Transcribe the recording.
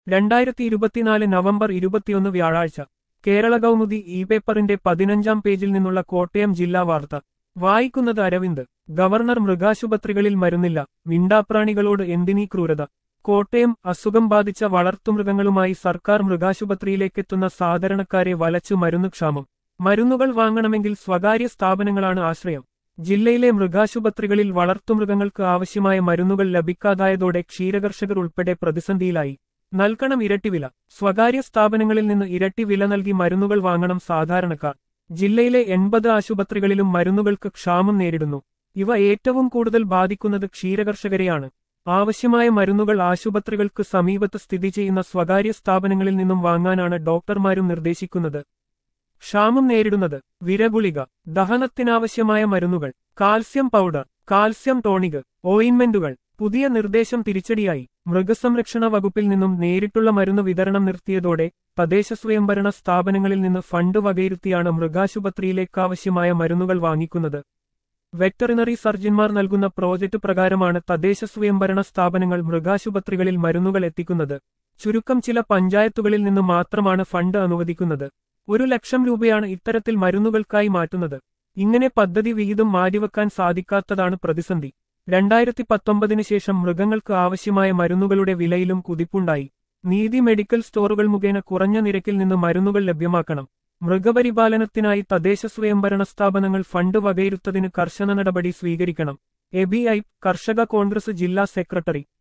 രണ്ടായിരത്തി ഇരുപത്തിനാല് നവംബർ ഇരുപത്തിയൊന്ന് വ്യാഴാഴ്ച കേരള കൗമുദി ഇ പേപ്പറിന്റെ പതിനഞ്ചാം പേജിൽ നിന്നുള്ള കോട്ടയം ജില്ലാ വാർത്ത വായിക്കുന്നത് അരവിന്ദ് ഗവർണർ മൃഗാശുപത്രികളിൽ മരുന്നില്ല മിണ്ടാപ്രാണികളോട് എന്തിനീ ക്രൂരത കോട്ടയം അസുഖം ബാധിച്ച വളർത്തുമൃഗങ്ങളുമായി സർക്കാർ മൃഗാശുപത്രിയിലേക്കെത്തുന്ന സാധാരണക്കാരെ വലച്ചു മരുന്നുക്ഷാമം മരുന്നുകൾ വാങ്ങണമെങ്കിൽ സ്വകാര്യ സ്ഥാപനങ്ങളാണ് ആശ്രയം ജില്ലയിലെ മൃഗാശുപത്രികളിൽ വളർത്തുമൃഗങ്ങൾക്ക് ആവശ്യമായ മരുന്നുകൾ ലഭിക്കാതായതോടെ ക്ഷീരകർഷകർ ഉൾപ്പെടെ പ്രതിസന്ധിയിലായി നൽകണം ഇരട്ടി വില സ്വകാര്യ സ്ഥാപനങ്ങളിൽ നിന്ന് ഇരട്ടി വില നൽകി മരുന്നുകൾ വാങ്ങണം സാധാരണക്കാർ ജില്ലയിലെ എൺപത് ആശുപത്രികളിലും മരുന്നുകൾക്ക് ക്ഷാമം നേരിടുന്നു ഇവ ഏറ്റവും കൂടുതൽ ബാധിക്കുന്നത് ക്ഷീരകർഷകരെയാണ് ആവശ്യമായ മരുന്നുകൾ ആശുപത്രികൾക്ക് സമീപത്ത് സ്ഥിതി ചെയ്യുന്ന സ്വകാര്യ സ്ഥാപനങ്ങളിൽ നിന്നും വാങ്ങാനാണ് ഡോക്ടർമാരും നിർദ്ദേശിക്കുന്നത് ക്ഷാമം നേരിടുന്നത് വിരഗുളിക ദഹനത്തിനാവശ്യമായ മരുന്നുകൾ കാൽസ്യം പൗഡർ കാൽസ്യം ടോണിക് ഓയിൻമെന്റുകൾ പുതിയ നിർദ്ദേശം തിരിച്ചടിയായി മൃഗസംരക്ഷണ വകുപ്പിൽ നിന്നും നേരിട്ടുള്ള മരുന്ന് വിതരണം നിർത്തിയതോടെ തദ്ദേശ സ്വയംഭരണ സ്ഥാപനങ്ങളിൽ നിന്ന് ഫണ്ട് വകയിരുത്തിയാണ് മൃഗാശുപത്രിയിലേക്കാവശ്യമായ മരുന്നുകൾ വാങ്ങിക്കുന്നത് വെറ്ററിനറി സർജൻമാർ നൽകുന്ന പ്രോജക്ട് പ്രകാരമാണ് തദ്ദേശ സ്വയംഭരണ സ്ഥാപനങ്ങൾ മൃഗാശുപത്രികളിൽ മരുന്നുകൾ എത്തിക്കുന്നത് ചുരുക്കം ചില പഞ്ചായത്തുകളിൽ നിന്ന് മാത്രമാണ് ഫണ്ട് അനുവദിക്കുന്നത് ഒരു ലക്ഷം രൂപയാണ് ഇത്തരത്തിൽ മരുന്നുകൾക്കായി മാറ്റുന്നത് ഇങ്ങനെ പദ്ധതി വിഹിതം മാറ്റിവെക്കാൻ സാധിക്കാത്തതാണ് പ്രതിസന്ധി രണ്ടായിരത്തി പത്തൊമ്പതിന് ശേഷം മൃഗങ്ങൾക്ക് ആവശ്യമായ മരുന്നുകളുടെ വിലയിലും കുതിപ്പുണ്ടായി നീതി മെഡിക്കൽ സ്റ്റോറുകൾ മുഖേന കുറഞ്ഞ നിരക്കിൽ നിന്ന് മരുന്നുകൾ ലഭ്യമാക്കണം മൃഗപരിപാലനത്തിനായി തദ്ദേശ സ്വയംഭരണ സ്ഥാപനങ്ങൾ ഫണ്ട് വകയിരുത്തതിന് കർശന നടപടി സ്വീകരിക്കണം എബിഐ കർഷക കോൺഗ്രസ് ജില്ലാ സെക്രട്ടറി